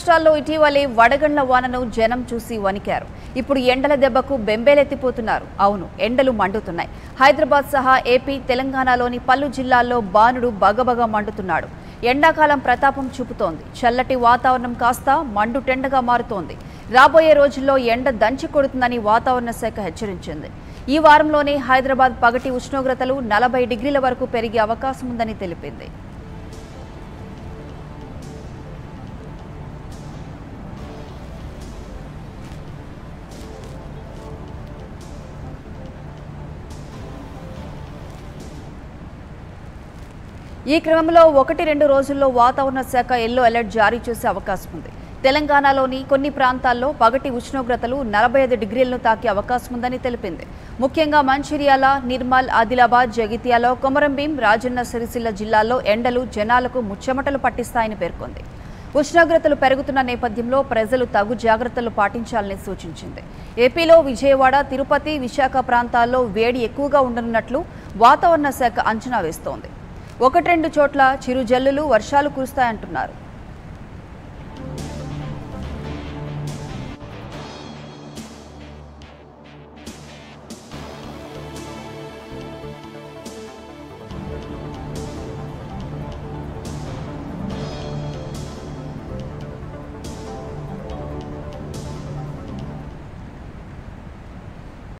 రాష్ట్రాల్లో ఇటీవలే వడగండ్ల వానను జనం చూసి వణికారు ఇప్పుడు ఎండల దెబ్బకు బెంబేలెత్తిపోతున్నారు అవును ఎండలు మండుతున్నాయి హైదరాబాద్ సహా ఏపీ తెలంగాణలోని పలు జిల్లాల్లో బానుడు బగబగ మండుతున్నాడు ఎండాకాలం ప్రతాపం చూపుతోంది చల్లటి వాతావరణం కాస్త మండుటెండగా మారుతోంది రాబోయే రోజుల్లో ఎండ దంచి కొడుతుందని వాతావరణ శాఖ హెచ్చరించింది ఈ వారంలోనే హైదరాబాద్ పగటి ఉష్ణోగ్రతలు నలభై డిగ్రీల వరకు పెరిగే అవకాశం ఉందని తెలిపింది ఈ క్రమంలో ఒకటి రెండు రోజుల్లో వాతావరణ శాఖ ఎల్లో అలర్ట్ జారీ చేసే అవకాశం ఉంది తెలంగాణలోని కొన్ని ప్రాంతాల్లో పగటి ఉష్ణోగ్రతలు నలభై ఐదు డిగ్రీలను తాకే అవకాశం ఉందని తెలిపింది ముఖ్యంగా మంచిర్యాల నిర్మల్ ఆదిలాబాద్ జగిత్యాల కొమరంభీం రాజన్న సిరిసిల్ల జిల్లాల్లో ఎండలు జనాలకు ముచ్చెమటలు పట్టిస్తాయని పేర్కొంది ఉష్ణోగ్రతలు పెరుగుతున్న నేపథ్యంలో ప్రజలు తగు జాగ్రత్తలు పాటించాలని సూచించింది ఏపీలో విజయవాడ తిరుపతి విశాఖ ప్రాంతాల్లో వేడి ఎక్కువగా ఉండనున్నట్లు వాతావరణ శాఖ అంచనా వేస్తోంది ఒకటి రెండు చోట్ల చిరు జల్లులు వర్షాలు కురుస్తాయంటున్నారు